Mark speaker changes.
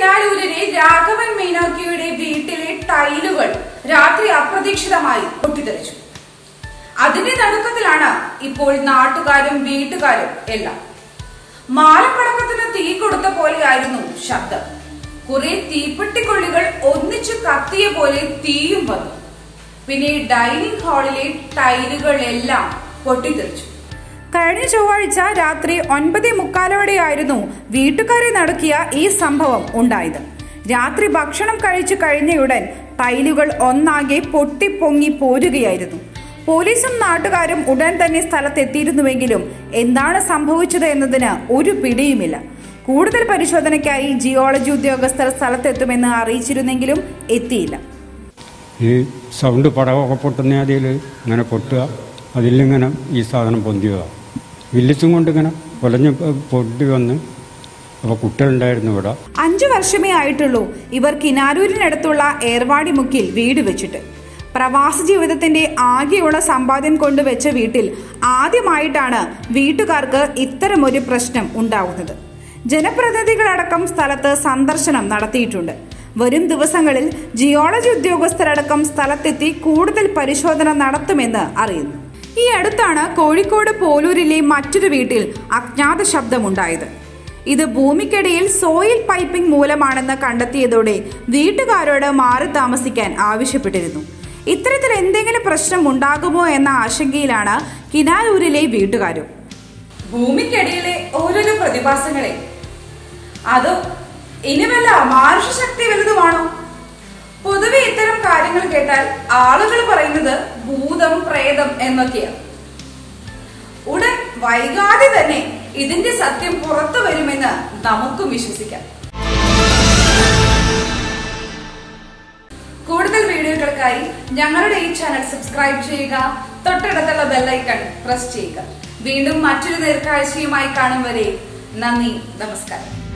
Speaker 1: കിനാലൂരിലെ രാഘവൻ മീനാക്കിയുടെ വീട്ടിലെ ടൈലുകൾ രാത്രി അപ്രതീക്ഷിതമായി പൊട്ടിത്തെറിച്ചു അതിന്റെ നടുക്കത്തിലാണ് ഇപ്പോൾ നാട്ടുകാരും വീട്ടുകാരും എല്ലാം മാലപ്പടക്കത്തിന് തീ കൊടുത്ത പോലെയായിരുന്നു ശബ്ദം കുറെ തീപ്പെട്ടിക്കൊള്ളികൾ ഒന്നിച്ചു കത്തിയ പോലെ തീയും വന്നു പിന്നെ ഡൈനിങ് ഹാളിലെ ടൈലുകളെല്ലാം പൊട്ടിത്തെറിച്ചു കഴിഞ്ഞ ചൊവ്വാഴ്ച രാത്രി ഒൻപതേ മുക്കാലോടെയായിരുന്നു വീട്ടുകാരെ നടക്കിയ ഈ സംഭവം ഉണ്ടായത് രാത്രി ഭക്ഷണം കഴിച്ചു കഴിഞ്ഞയുടൻ ടൈലുകൾ ഒന്നാകെ പൊട്ടിപ്പൊങ്ങി പോരുകയായിരുന്നു പോലീസും നാട്ടുകാരും ഉടൻ തന്നെ സ്ഥലത്തെത്തിയിരുന്നുവെങ്കിലും എന്താണ് സംഭവിച്ചത് എന്നതിന് ഒരു പിടിയുമില്ല കൂടുതൽ പരിശോധനയ്ക്കായി ജിയോളജി ഉദ്യോഗസ്ഥർ സ്ഥലത്തെത്തുമെന്ന് അറിയിച്ചിരുന്നെങ്കിലും എത്തിയില്ല
Speaker 2: ഈ സൗണ്ട് പടമൊക്കെ പൊട്ടുന്ന അതിൽ ഇങ്ങനെ പൊട്ടുക അതിലിങ്ങനെ ഈ സാധനം പൊന്തിയതാണ് വില്ലിച്ചും കൊണ്ട് ഇങ്ങനെ കൊലഞ്ഞ് പൊട്ടി വന്ന് അപ്പോൾ കുട്ടികളുണ്ടായിരുന്നു ഇവിടെ
Speaker 1: അഞ്ചു വർഷമേ ആയിട്ടുള്ളൂ ഇവർ കിനാരൂരിനടുത്തുള്ള ഏർവാടി മുക്കിൽ വീട് വെച്ചിട്ട് പ്രവാസ ജീവിതത്തിന്റെ ആകെയുള്ള സമ്പാദ്യം കൊണ്ട് വെച്ച വീട്ടിൽ ആദ്യമായിട്ടാണ് വീട്ടുകാർക്ക് ഇത്തരമൊരു പ്രശ്നം ഉണ്ടാകുന്നത് ജനപ്രതിനിധികളടക്കം സ്ഥലത്ത് സന്ദർശനം നടത്തിയിട്ടുണ്ട് വരും ദിവസങ്ങളിൽ ജിയോളജി ഉദ്യോഗസ്ഥരടക്കം സ്ഥലത്തെത്തി കൂടുതൽ പരിശോധന നടത്തുമെന്ന് അറിയുന്നു ഈ അടുത്താണ് കോഴിക്കോട് പോലൂരിലെ മറ്റൊരു വീട്ടിൽ അജ്ഞാത ശബ്ദമുണ്ടായത് ഇത് ഭൂമിക്കടിയിൽ സോയിൽ പൈപ്പിംഗ് മൂലമാണെന്ന് കണ്ടെത്തിയതോടെ വീട്ടുകാരോട് മാറി താമസിക്കാൻ ആവശ്യപ്പെട്ടിരുന്നു ഇത്തരത്തിൽ എന്തെങ്കിലും പ്രശ്നം ഉണ്ടാകുമോ എന്ന ആശങ്കയിലാണ് കിനാലൂരിലെ വീട്ടുകാരും ഭൂമിക്കടിയിലെ ഓരോരോ പ്രതിഭാസങ്ങളെ അത് ഇനി വല്ല മാനുഷ ശക്തി വലുതുമാണോ പൊതുവെ ഇത്തരം കാര്യങ്ങൾ കേട്ടാൽ ആളുകൾ പറയുന്നത് ഭൂതം പ്രേതം എന്നൊക്കെയാണ് ഉടൻ വൈകാതെ തന്നെ ഇതിന്റെ സത്യം പുറത്തു വരുമെന്ന് നമുക്കും വിശ്വസിക്കാം കൂടുതൽ വീഡിയോകൾക്കായി ഞങ്ങളുടെ ഈ ചാനൽ സബ്സ്ക്രൈബ് ചെയ്യുക തൊട്ടടുത്തുള്ള ബെല്ലൈക്കൺ പ്രസ് ചെയ്യുക വീണ്ടും മറ്റൊരു നേർക്കാഴ്ചയുമായി കാണും വരെ നന്ദി നമസ്കാരം